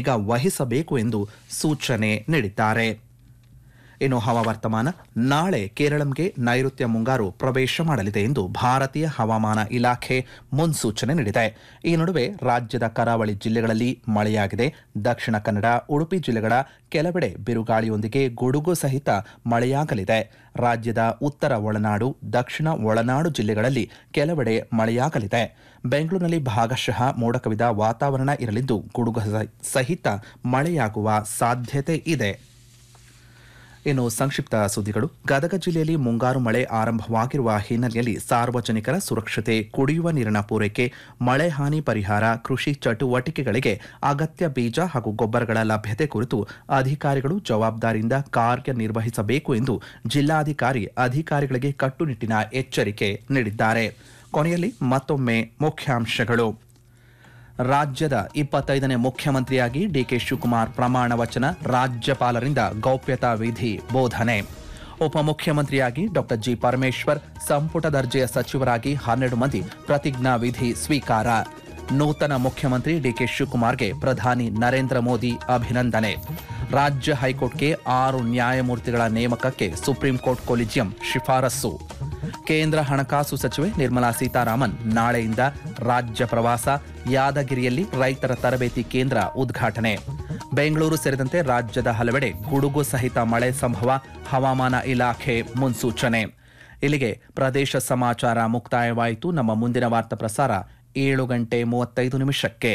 ನಿಗಾ ವಹಿಸಬೇಕು ಎಂದು ಸೂಚನೆ ನೀಡಿದ್ದಾರೆ ಇನ್ನು ಹವಾವರ್ತಮಾನ ನಾಳೆ ಕೇರಳಂಗೆ ನೈಋತ್ಯ ಮುಂಗಾರು ಪ್ರವೇಶ ಮಾಡಲಿದೆ ಎಂದು ಭಾರತೀಯ ಹವಾಮಾನ ಇಲಾಖೆ ಮುನ್ಸೂಚನೆ ನೀಡಿದೆ ಈ ನಡುವೆ ರಾಜ್ಯದ ಕರಾವಳಿ ಜಿಲ್ಲೆಗಳಲ್ಲಿ ಮಳೆಯಾಗಿದೆ ದಕ್ಷಿಣ ಕನ್ನಡ ಉಡುಪಿ ಜಿಲ್ಲೆಗಳ ಕೆಲವೆಡೆ ಬಿರುಗಾಳಿಯೊಂದಿಗೆ ಗುಡುಗು ಸಹಿತ ಮಳೆಯಾಗಲಿದೆ ರಾಜ್ಯದ ಉತ್ತರ ಒಳನಾಡು ದಕ್ಷಿಣ ಒಳನಾಡು ಜಿಲ್ಲೆಗಳಲ್ಲಿ ಕೆಲವೆಡೆ ಮಳೆಯಾಗಲಿದೆ ಬೆಂಗಳೂರಿನಲ್ಲಿ ಭಾಗಶಃ ಮೋಡ ಕವಿದ ವಾತಾವರಣ ಇರಲಿದ್ದು ಗುಡುಗು ಸಹಿತ ಮಳೆಯಾಗುವ ಸಾಧ್ಯತೆ ಇದೆ ಇನ್ನು ಸಂಕ್ಷಿಪ್ತ ಸುದ್ದಿಗಳು ಗದಗ ಜಿಲ್ಲೆಯಲ್ಲಿ ಮುಂಗಾರು ಮಳೆ ಆರಂಭವಾಗಿರುವ ಹಿನ್ನೆಲೆಯಲ್ಲಿ ಸಾರ್ವಜನಿಕರ ಸುರಕ್ಷತೆ ಕುಡಿಯುವ ನೀರಿನ ಪೂರೈಕೆ ಮಳೆ ಹಾನಿ ಪರಿಹಾರ ಕೃಷಿ ಚಟುವಟಿಕೆಗಳಿಗೆ ಅಗತ್ಯ ಬೀಜ ಹಾಗೂ ಗೊಬ್ಬರಗಳ ಲಭ್ಯತೆ ಕುರಿತು ಅಧಿಕಾರಿಗಳು ಜವಾಬ್ದಾರಿಯಿಂದ ಕಾರ್ಯನಿರ್ವಹಿಸಬೇಕು ಎಂದು ಜಿಲ್ಲಾಧಿಕಾರಿ ಅಧಿಕಾರಿಗಳಿಗೆ ಕಟ್ಟುನಿಟ್ಟಿನ ಎಚ್ಚರಿಕೆ ನೀಡಿದ್ದಾರೆ ಕೊನೆಯಲ್ಲಿ ಮತ್ತೊಮ್ಮೆ ಮುಖ್ಯಾಂಶಗಳು ರಾಜ್ಯದ ಇಪ್ಪತ್ತೈದನೇ ಮುಖ್ಯಮಂತ್ರಿಯಾಗಿ ಡಿಕೆ ಶಿವಕುಮಾರ್ ಪ್ರಮಾಣ ವಚನ ರಾಜ್ಯಪಾಲರಿಂದ ಗೌಪ್ಯತಾ ವಿಧಿ ಬೋಧನೆ ಉಪಮುಖ್ಯಮಂತ್ರಿಯಾಗಿ ಡಾಕ್ಟರ್ ಜಿ ಪರಮೇಶ್ವರ್ ಸಂಪುಟ ದರ್ಜೆಯ ಸಚಿವರಾಗಿ ಹನ್ನೆರಡು ಮಂದಿ ಪ್ರತಿಜ್ಞಾ ವಿಧಿ ಸ್ವೀಕಾರ ನೂತನ ಮುಖ್ಯಮಂತ್ರಿ ಡಿಕೆ ಶಿವಕುಮಾರ್ಗೆ ಪ್ರಧಾನಿ ನರೇಂದ್ರ ಮೋದಿ ಅಭಿನಂದನೆ ರಾಜ್ಯ ಹೈಕೋರ್ಟ್ಗೆ ಆರು ನ್ಯಾಯಮೂರ್ತಿಗಳ ನೇಮಕಕ್ಕೆ ಸುಪ್ರೀಂ ಕೋರ್ಟ್ ಕೊಲಿಜಿಯಂ ಶಿಫಾರಸ್ಸು ಕೇಂದ್ರ ಹಣಕಾಸು ಸಚಿವೆ ನಿರ್ಮಲಾ ಸೀತಾರಾಮನ್ ನಾಳೆಯಿಂದ ರಾಜ್ಯ ಪ್ರವಾಸ ಯಾದಗಿರಿಯಲ್ಲಿ ರೈತರ ತರಬೇತಿ ಕೇಂದ್ರ ಉದ್ಘಾಟನೆ ಬೆಂಗಳೂರು ಸೇರಿದಂತೆ ರಾಜ್ಯದ ಹಲವೆಡೆ ಗುಡುಗು ಸಹಿತ ಮಳೆ ಸಂಭವ ಹವಾಮಾನ ಇಲಾಖೆ ಮುನ್ಸೂಚನೆ ಇಲ್ಲಿಗೆ ಪ್ರದೇಶ ಸಮಾಚಾರ ಮುಕ್ತಾಯವಾಯಿತು ನಮ್ಮ ಮುಂದಿನ ವಾರ್ತಾ ಪ್ರಸಾರ ಏಳು ಗಂಟೆ ಮೂವತ್ತೈದು ನಿಮಿಷಕ್ಕೆ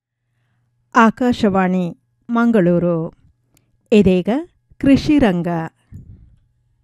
ಆಕಾಶವಾಣಿ ಮಂಗಳೂರು ಇದೀಗ ಕೃಷಿ ರಂಗ